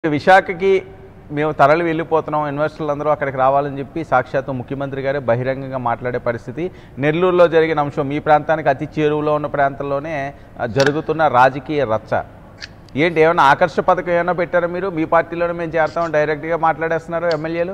విశాఖకి మేము తరలి వెళ్ళిపోతున్నాం ఇన్వెస్టర్లు అందరూ అక్కడికి రావాలని చెప్పి సాక్షాత్తు ముఖ్యమంత్రి గారే బహిరంగంగా మాట్లాడే పరిస్థితి నెల్లూరులో జరిగిన అంశం మీ ప్రాంతానికి అతి చేరువలో ఉన్న ప్రాంతంలోనే ఆ, జరుగుతున్న రాజకీయ రచ్చ ఏంటి ఏమైనా ఆకర్ష పథకం ఏమైనా పెట్టారా మీరు మీ పార్టీలోనే మేము చేస్తాం డైరెక్ట్గా మాట్లాడేస్తున్నారు ఎమ్మెల్యేలు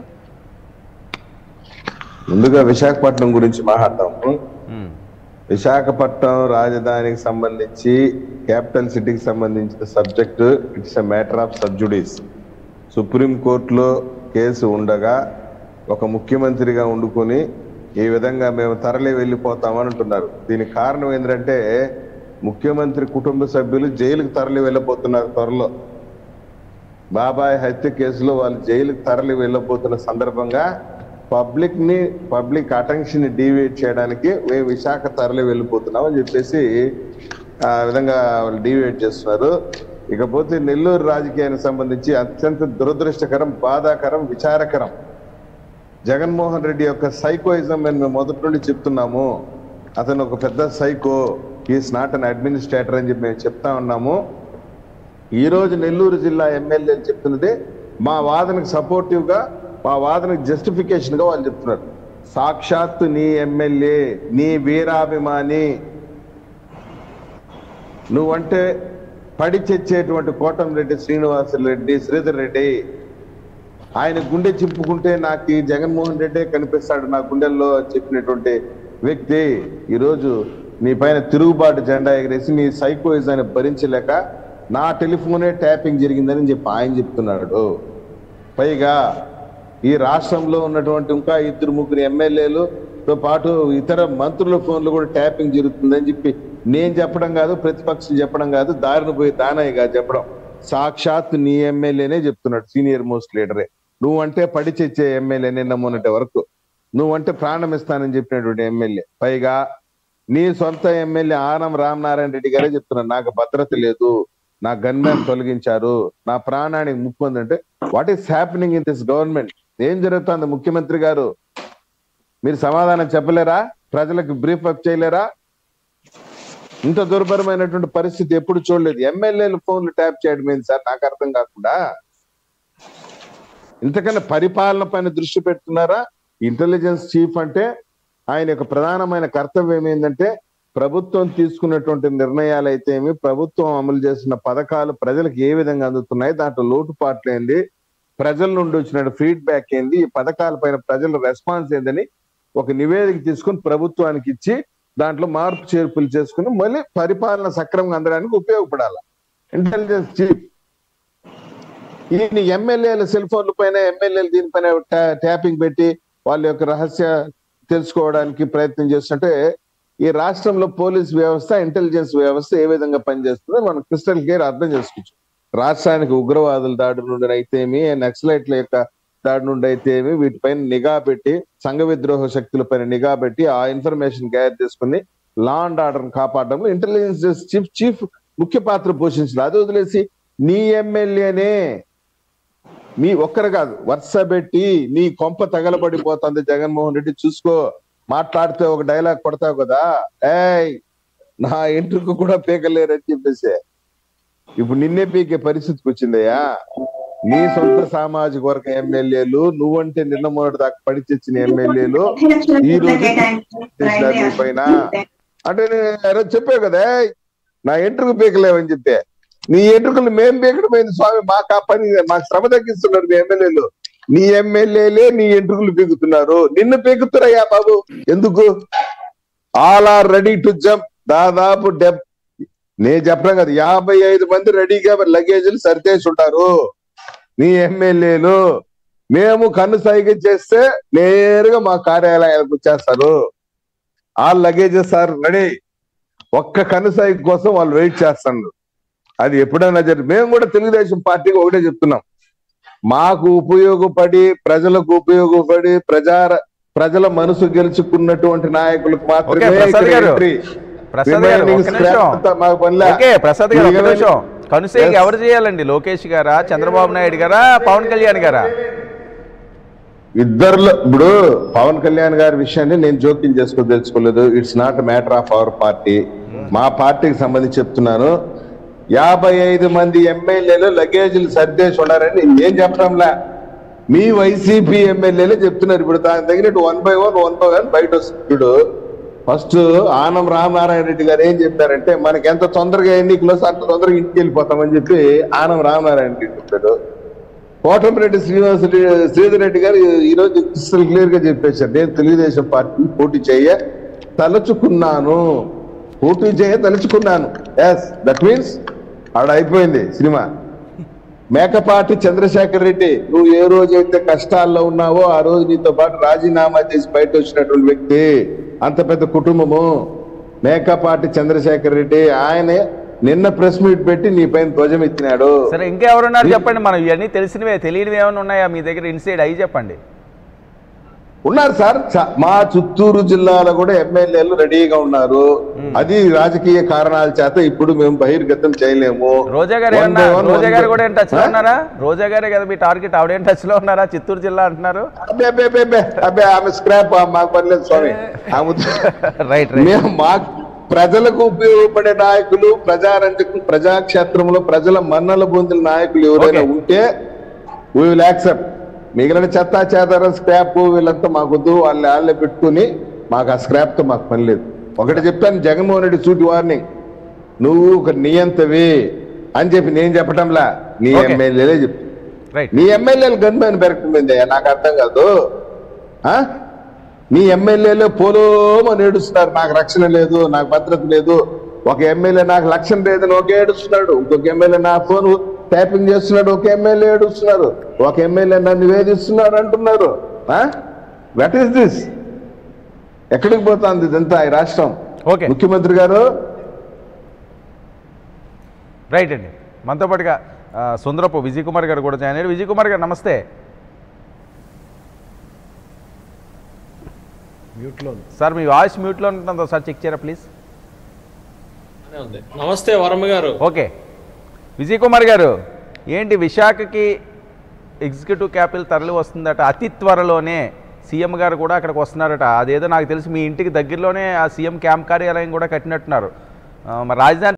ముందుగా విశాఖపట్నం గురించి మాట్లాడదాము ఉమ్, విశాఖపట్నం రాజధానికి సంబంధించి క్యాపిటల్ సిటీకి సంబంధించిన subject it's a matter of sub judice supreme కోర్టులో కేసు ఉండగా ఒక ముఖ్యమంత్రిగా వండుకొని ఈ విధంగా మేము తరలి వెళ్ళిపోతామని అంటున్నారు దీనికి కారణం ఏంటంటే ముఖ్యమంత్రి కుటుంబ సభ్యులు జైలుకు తరలి వెళ్ళిపోతున్నారు త్వరలో బాబాయ్ హత్య కేసులో వాళ్ళు జైలుకు తరలి వెళ్ళబోతున్న సందర్భంగా పబ్లిక్ ని పబ్లిక్ అటెన్షన్ ని డీవియేట్ చేయడానికి మేము విశాఖ తరలి వెళ్ళిపోతున్నాం అని చెప్పేసి ఆ విధంగా వాళ్ళు డీవియేట్ చేస్తున్నారు ఇకపోతే నెల్లూరు రాజకీయానికి సంబంధించి అత్యంత దురదృష్టకరం బాధాకరం విచారకరం జగన్మోహన్ రెడ్డి యొక్క సైకోయిజం అని మేము మొదటి నుండి చెప్తున్నాము అతను ఒక పెద్ద psycho is not an administrator అని చెప్పి మేము చెప్తా ఉన్నాము ఈ రోజు నెల్లూరు జిల్లా ఎమ్మెల్యేలు చెప్తున్నది మా వాదనకు సపోర్టివ్ గా మా వాదనకు జస్టిఫికేషన్ గా వాళ్ళు చెప్తున్నారు సాక్షాత్తు నీ ఎమ్మెల్యే నీ వీరాభిమాని నువ్వంటే పడి తెచ్చేటువంటి కోటంరెడ్డి శ్రీనివాసరెడ్డి శ్రీధర్ రెడ్డి ఆయన గుండె చింపుకుంటే నాకు ఈ జగన్మోహన్ రెడ్డే కనిపిస్తాడు నా గుండెల్లో అని చెప్పినటువంటి వ్యక్తి ఈరోజు నీ పైన తిరుగుబాటు జెండా ఎగరేసి నీ సైకోయిజాన్ని భరించలేక నా టెలిఫోనే ట్యాపింగ్ జరిగిందని చెప్పి ఆయన చెప్తున్నాడు పైగా ఈ రాష్ట్రంలో ఉన్నటువంటి ఇంకా ఇద్దరు ముగ్గురు ఎమ్మెల్యేలుతో పాటు ఇతర మంత్రుల ఫోన్లు కూడా ట్యాపింగ్ జరుగుతుందని చెప్పి నేను చెప్పడం కాదు ప్రతిపక్షం చెప్పడం కాదు దారిని పోయి దానయ్య కాదు చెప్పడం సాక్షాత్ నీ ఎమ్మెల్యేనే చెప్తున్నాడు సీనియర్ మోస్ట్ లీడరే నువ్వంటే పడి తెచ్చే ఎమ్మెల్యే నిన్న మొన్నటి వరకు నువ్వంటే ప్రాణం ఇస్తానని చెప్పినటువంటి ఎమ్మెల్యే పైగా నీ సొంత ఎమ్మెల్యే ఆనం రామనారాయణ రెడ్డి గారే చెప్తున్నారు నాకు భద్రత లేదు నా గన్మ్యాన్ తొలగించారు నా ప్రాణానికి ముప్పు ఉందంటే what is happening in this government ఏం జరుగుతుంది ముఖ్యమంత్రి గారు మీరు సమాధానం చెప్పలేరా ప్రజలకు బ్రీఫ్ అప్ చేయలేరా ఇంత దుర్భరమైనటువంటి పరిస్థితి ఎప్పుడు చూడలేదు ఎమ్మెల్యేలు ఫోన్లు ట్యాప్ చేయడం ఏంటి సార్ నాకు అర్థం కాకుండా ఇంతకన్నా పరిపాలన పైన దృష్టి పెడుతున్నారా ఇంటెలిజెన్స్ చీఫ్ అంటే ఆయన యొక్క ప్రధానమైన కర్తవ్యం ఏంటంటే ప్రభుత్వం తీసుకున్నటువంటి నిర్ణయాలు అయితే ఏమి ప్రభుత్వం అమలు చేసిన పథకాలు ప్రజలకు ఏ విధంగా అందుతున్నాయి దాంట్లో లోటుపాట్లు ఏంది ప్రజల నుండి వచ్చిన ఫీడ్బ్యాక్ ఏంది ఈ పథకాల పైన ప్రజల రెస్పాన్స్ ఏందని ఒక నివేదిక తీసుకుని ప్రభుత్వానికి ఇచ్చి దాంట్లో మార్పు చేర్పులు చేసుకుని మళ్ళీ పరిపాలన సక్రమంగా అందడానికి ఉపయోగపడాలి ఇంటెలిజెన్స్ చీఫ్ ఈయన ఎమ్మెల్యేల సెల్ ఫోన్ల పైన ఎమ్మెల్యేలు దీనిపైన ట్యా- ట్యాపింగ్ పెట్టి వాళ్ళ యొక్క రహస్య తెలుసుకోవడానికి ప్రయత్నం చేస్తుంటే ఈ రాష్ట్రంలో పోలీస్ వ్యవస్థ ఇంటెలిజెన్స్ వ్యవస్థ ఏ విధంగా పనిచేస్తుందో మనం క్రిస్టల్ క్లియర్ అర్థం చేసుకోవచ్చు రాష్ట్రానికి ఉగ్రవాదుల దాడి నుండి అయితేమి నక్సలైట్ల యొక్క దాడి నుండి అయితేమి వీటిపైన నిఘా పెట్టి సంఘ విద్రోహ శక్తులపైన నిఘా పెట్టి ఆ ఇన్ఫర్మేషన్ గ్యాదర్ చేసుకుని లా అండ్ ఆర్డర్ కాపాడడంలో ఇంటెలిజెన్స్ చీఫ్ చీఫ్ ముఖ్య పాత్ర పోషించింది అది వదిలేసి నీ ఎమ్మెల్యేనే మీ ఒక్కరు కాదు వరుస పెట్టి నీ కొంప తగలబడిపోతుంది జగన్మోహన్ రెడ్డి చూసుకో మాట్లాడితే ఒక డైలాగ్ కొడతావు కదా ఏయ్ నా ఇంటికి కూడా పీకలేరని చెప్పేసి ఇప్పుడు నిన్నే పీకే పరిస్థితికి వచ్చిందయ్యా నీ సొంత సామాజిక వర్గ ఎమ్మెల్యేలు నువ్వంటే నిన్న మొదటి దాకా పడి తెచ్చిన ఎమ్మెల్యేలు ఈ రోజు చేసినారు నీ పైన అంటే నేను ఆ రోజు చెప్పావు కదా "ఏయ్, నా ఎంట్రుకు పీకలేవని చెప్పే నీ ఎంట్రుకలు మేం పీకడం అయింది స్వామి మాకు ఆ పని మాకు శ్రమ తగ్గిస్తున్నారు మీ ఎమ్మెల్యేలు నీ ఎమ్మెల్యేలే నీ ఎంట్రుకలు పీకుతున్నారు నిన్ను పీకుతున్నాయా బాబు ఎందుకు all are ready to jump దాదాపు డెబ్ నేను చెప్పడం కదా యాభై ఐదు మంది రెడీగా లగేజీలు సరిచేసి ఉంటారు నీ ఎమ్మెల్యేలు మేము కన్ను సైగ చేస్తే నేరుగా మా కార్యాలయాలకు వచ్చేస్తారు ఆ లగేజెస్ సార్ రెడీ ఒక్క కన్ను సైగ కోసం వాళ్ళు వెయిట్ చేస్తున్నారు అది ఎప్పుడైనా జరిగి మేము కూడా తెలుగుదేశం పార్టీకి ఒకటే చెప్తున్నాం మాకు ఉపయోగపడి ప్రజలకు ఉపయోగపడి ప్రజా ప్రజల మనసు గెలుచుకున్నటువంటి నాయకులకు మాత్రమే ఓకే, ప్రసాద్ గారు. ఇక్కడ entry. ప్రసాద్ గారు Remaining ఒక్క scrap నిమిషం అంతా మాకు పనిలే. ఓకే ప్రసాద్ గారు ఒక్క మిగిలిన- నిమిషం కనుసేకి Yes. ఎవరు చేయాలండి లోకేష్ గారా చంద్రబాబు నాయుడు గారా పవన్ కళ్యాణ్ గారా ఇద్దరులో ఇప్పుడు పవన్ కళ్యాణ్ గారి విషయాన్ని నేను జోక్యం చేసుకోదలుచుకోలేదు it's not matter of our party మా పార్టీకి సంబంధించి చెప్తున్నాను యాభై ఐదు మంది ఎమ్మెల్యేలు లగేజీలు సర్దేసి ఉన్నారని నేను చెప్పడంలా మీ వైసీపీ ఎమ్మెల్యేలే చెప్తున్నారు ఇప్పుడు దాని తగినట్టు one by one one by one బయట వస్తుంది ఇప్పుడు ఫస్ట్ ఆనం రామనారాయణ రెడ్డి గారు ఏం చెప్పారంటే మనకి ఎంత తొందరగా ఎన్నికలు వస్తే అంత తొందరగా ఇంటికి వెళ్ళిపోతామని చెప్పి ఆనం రామనారాయణ రెడ్డి చెప్పాడు కోటమిరెడ్డి శ్రీనివాస రెడ్డి- శ్రీధర్ రెడ్డి గారు ఈ రోజు క్రిస్టల్ క్లియర్ గా చెప్పేశారు నేను తెలుగుదేశం పార్టీ పోటీ చేయ తలుచుకున్నాను పోటీ చేయ తలుచుకున్నాను ఎస్ దట్ మీన్స్ ఆడ అయిపోయింది సినిమా మేకపాటి చంద్రశేఖర్ రెడ్డి నువ్వు ఏ రోజైతే కష్టాల్లో ఉన్నావో ఆ రోజు నీతో పాటు రాజీనామా చేసి బయట వచ్చినటువంటి వ్యక్తి అంత పెద్ద కుటుంబము మేకపాటి చంద్రశేఖర్ రెడ్డి ఆయనే నిన్న ప్రెస్ మీట్ పెట్టి నీ పైన ధ్వజం ఎత్తినాడు సరే ఇంకెవరున్నారు చెప్పండి మనం ఇవన్నీ తెలిసినవే తెలియనివి ఏమైనా ఉన్నాయా మీ దగ్గర ఇన్సైడ్ అవి చెప్పండి ఉన్నారు సార్ చ- మా చిత్తూరు జిల్లాలో కూడా ఎమ్మెల్యేలు రెడీగా ఉన్నారు అది రాజకీయ కారణాల చేత ఇప్పుడు మేము బహిర్గతం చేయలేము రోజా గారు One ఏమన్నా by one, రోజా one గారు by- కూడా ఏం టచ్ లో ఆ? ఉన్నారా రోజా గారే కదా మీ టార్గెట్ ఆవిడేం టచ్ లో ఉన్నారా చిత్తూరు జిల్లా అంటున్నారు అబ్బే అబ్బే అబ్బే, అబ్బే అబ్బే ఆమె స్క్రాప్ మాకు పర్లేదు స్వామి ఆమె రైట్ రైట్ మేము మా ప్రజలకు ఉపయోగపడే నాయకులు ప్రజారంజకు ప్రజాక్షేత్రంలో ప్రజల మన్నల పొందిన నాయకులు ఎవరైనా Okay. ఉంటే వీ విల్ యాక్సెప్ట్ మిగిలిన చెత్త చేదరం స్క్రాప్ వీళ్ళంతా మాకొద్దు వాళ్ళ వాళ్ళే పెట్టుకుని మాకు ఆ స్క్రాప్ తో మాకు పని లేదు ఒకటి చెప్పాను జగన్మోహన్ రెడ్డి సూటి వార్నింగ్ నువ్వు ఒక నియంతవి అని చెప్పి నేను చెప్పటంలా నీ Okay. ఎమ్మెల్యేలే చెప్పి రైట్ నీ ఎమ్మెల్యేలు గన్మెన్ పెరగటమైంది నాకు అర్థం కాదు ఆ? నీ ఎమ్మెల్యేలు పోలోమని ఏడుస్తున్నారు నాకు రక్షణ లేదు నాకు భద్రత లేదు ఒక ఎమ్మెల్యే నాకు లక్షణ లేదని ఒక ఏడుస్తున్నాడు ఇంకొక ఎమ్మెల్యే నా ఫోన్ ట్యాపింగ్ చేస్తున్నాడు ఒక ఎమ్మెల్యే ఏడుస్తున్నారు ఒక ఎమ్మెల్యే నన్ను వేధిస్తున్నారు అంటున్నారు వాట్ ఈస్ దిస్ ఎక్కడికి పోతుంది ఇదంతా ఈ రాష్ట్రం ఓకే ముఖ్యమంత్రి గారు రైట్ అండి మనతో పాటుగా ఆ, సుందరపు విజయ్ కుమార్ గారు కూడా జాయిన్ అయ్యారు విజయ్ కుమార్ గారు నమస్తే మ్యూట్లో ఉంది. సార్ మీ వాయిస్ మ్యూట్లో ఉంటుందో ఒకసారి చెక్ చేయరా ప్లీజ్ బాగానే ఉంది నమస్తే వర్మ గారు ఓకే విజయ్ కుమార్ గారు ఏంటి విశాఖకి ఎగ్జిక్యూటివ్ క్యాపిటల్ తరలి వస్తుందట అతి త్వరలోనే సీఎం గారు కూడా అక్కడికి వస్తున్నారట అదేదో నాకు తెలిసి మీ ఇంటికి దగ్గరలోనే ఆ సీఎం క్యాంప్ కార్యాలయం కూడా కట్టినట్టున్నారు ఆ, మరి రాజధాని